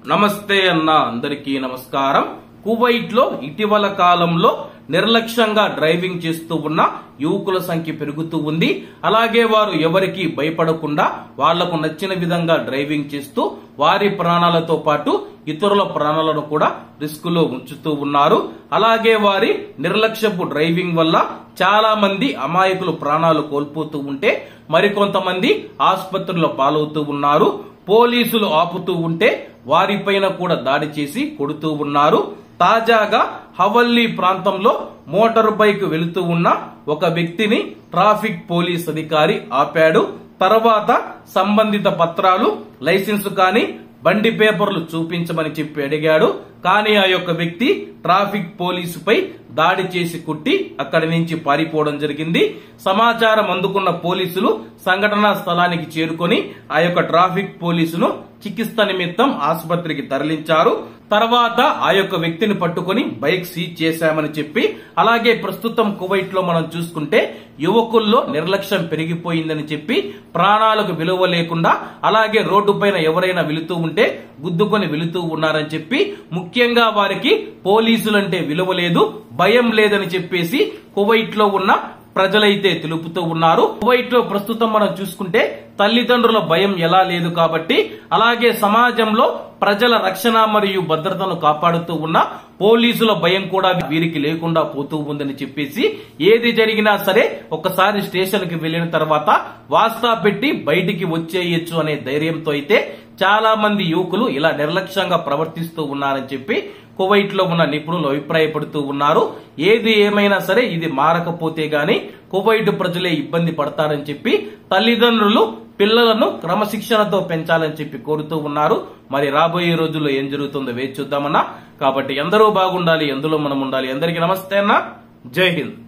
నమస్తే అన్న అందరికీ నమస్కారం కువైట్ లో ఇటీవల కాలంలో నిర్లక్ష్యంగా డ్రైవింగ్ చేస్తూ ఉన్న యువకుల సంఖ్య పెరుగుతూ ఉంది అలాగే వారు ఎవరికి భయపడకుండా వాళ్లకు నచ్చిన విధంగా డ్రైవింగ్ చేస్తూ వారి ప్రాణాలతో పాటు ఇతరుల ప్రాణాలను కూడా రిస్క్ లో ఉంచుతూ ఉన్నారు అలాగే వారి నిర్లక్ష్యపు డ్రైవింగ్ వల్ల చాలా మంది అమాయకులు ప్రాణాలు కోల్పోతూ ఉంటే మరికొంతమంది ఆసుపత్రుల్లో పాలవుతూ ఉన్నారు పోలీసులు ఆపుతూ ఉంటే వారిపైన కూడా దాడి చేసి కొడుతూ ఉన్నారు తాజాగా హవల్లీ ప్రాంతంలో మోటార్ బైక్ వెళుతూ ఉన్న ఒక వ్యక్తిని ట్రాఫిక్ పోలీస్ అధికారి ఆపాడు తర్వాత సంబంధిత పత్రాలు లైసెన్స్ కానీ బండి పేపర్లు చూపించమని చెప్పి అడిగాడు కానీ ఆ యొక్క వ్యక్తి ట్రాఫిక్ పోలీసుపై దాడి చేసి కుట్టి అక్కడి నుంచి పారిపోవడం జరిగింది సమాచారం అందుకున్న పోలీసులు సంఘటనా స్థలానికి చేరుకొని ఆ యొక్క ట్రాఫిక్ పోలీసును చికిత్స నిమిత్తం ఆసుపత్రికి తరలించారు తర్వాత ఆ యొక్క వ్యక్తిని పట్టుకొని బైక్ సీజ్ చేశామని చెప్పి అలాగే ప్రస్తుతం కువైట్ లో మనం చూసుకుంటే యువకుల్లో నిర్లక్ష్యం పెరిగిపోయిందని చెప్పి ప్రాణాలకు విలువ లేకుండా అలాగే రోడ్డు పైన ఎవరైనా వెళుతూ ఉంటే గుద్దుకొని వెళుతూ ఉన్నారని చెప్పి ముఖ్యంగా వారికి పోలీసులంటే విలువ లేదు భయం లేదని చెప్పేసి కువైట్ లో ఉన్న ప్రజలైతే తెలుపుతూ ఉన్నారు కువైట్ లో ప్రస్తుతం మనం చూసుకుంటే తల్లిదండ్రుల భయం ఎలా లేదు కాబట్టి అలాగే సమాజంలో ప్రజల రక్షణ మరియు భద్రతను కాపాడుతూ ఉన్న పోలీసుల భయం కూడా వీరికి లేకుండా పోతూ ఉందని చెప్పేసి ఏది జరిగినా సరే ఒకసారి స్టేషన్ కి వెళ్లిన తర్వాత వాస్తా పెట్టి బయటికి వచ్చేయచ్చు అనే ధైర్యంతో అయితే చాలా మంది యువకులు ఇలా నిర్లక్ష్యంగా ప్రవర్తిస్తూ ఉన్నారని చెప్పి కువైట్ లో ఉన్న నిపుణులు అభిప్రాయపడుతూ ఉన్నారు ఏది ఏమైనా సరే ఇది మారకపోతే గాని కువైట్ ప్రజలే ఇబ్బంది పడతారని చెప్పి తల్లిదండ్రులు పిల్లలను క్రమశిక్షణతో పెంచాలని చెప్పి కోరుతూ ఉన్నారు మరి రాబోయే రోజుల్లో ఏం జరుగుతుందో వేచి చూద్దామన్నా కాబట్టి ఎందరూ బాగుండాలి ఎందులో మనం ఉండాలి అందరికీ నమస్తే అన్న జై హింద్